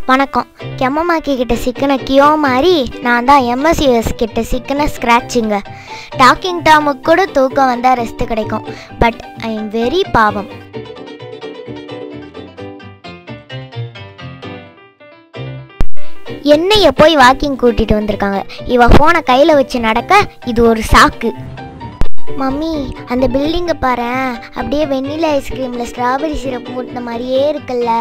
வணக்கம் கெம்மமாக்கி கிட்ட சிக்கின கியோ மாதிரி நான் தான் எம்எஸ்யூஎஸ் கிட்ட சிக்கின ஸ்க்ராட்சுங்க டாக்கிங் டாமுக்கு கூட தூக்கம் வந்தால் ரெஸ்ட் கிடைக்கும் பட் ஐ எம் வெரி பாவம் என்னைய போய் வாக்கிங் கூட்டிட்டு வந்திருக்காங்க இவ ஃபோனை கையில் வச்சு நடக்க இது ஒரு சாக்கு மம்மி அந்த பில்டிங்கை பாரு அப்படியே வெண்ணிலா ஐஸ்கிரீமில் ஸ்ட்ராபெரி சிரப் ஊட்டின மாதிரியே இருக்குல்ல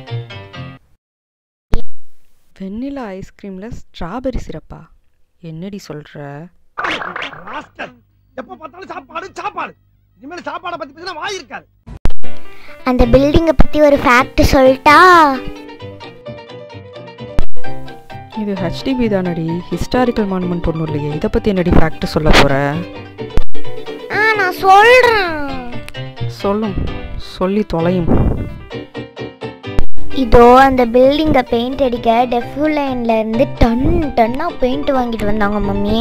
வெண்ணிலா ஐஸ்கிரீமில் ஸ்ட்ராபெரி சிரப்பா என்னடி சொல்கிற ராஸ்கல். எப்ப பார்த்தாலும் சாப்பாடு சாப்பாடு இனிமேல் சாப்பாடை பத்தி பேசினா வாய் இருக்காது அந்த பில்டிங்கை பற்றி ஒரு ஃபேக்ட் சொல்லிட்டா இது ஹெச்டிபி தானடி ஹிஸ்டாரிக்கல் மானுமெண்ட் ஒன்றும் இல்லையே இதை பற்றி என்னடி ஃபேக்ட் சொல்ல போகிற ஆ நான் சொல்கிறேன் சொல்லும் சொல்லி தொலையும் இதோ அந்த பில்டிங்கை பெயிண்ட் அடிக்க டெஃபு லைன்ல இருந்து டன் டன்னாக பெயிண்ட் வாங்கிட்டு வந்தாங்க மம்மி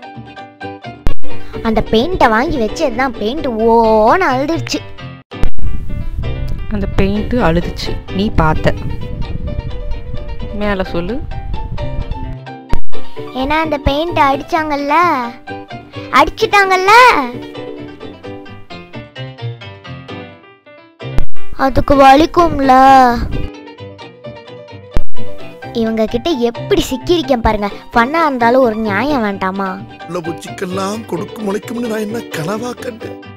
அந்த பெயிண்ட்டை வாங்கி வச்சது தான் பெயிண்ட் ஓன்னு அழுதுருச்சு அந்த பெயிண்ட்டு அழுதுச்சு நீ பார்த்த மேலே சொல்லு ஏன்னா அந்த பெயிண்ட்டை அடிச்சாங்கல்ல அடிச்சிட்டாங்கல்ல அதுக்கு வலிக்கும்ல இவங்க கிட்ட எப்படி சிக்கியிருக்கேன் பாருங்க பண்ணா இருந்தாலும் ஒரு நியாயம் வேண்டாமா உள்ள பூச்சிக்கெல்லாம் கொடுக்கும் முளைக்கும்னு நான் என்ன கனவா கண்டேன்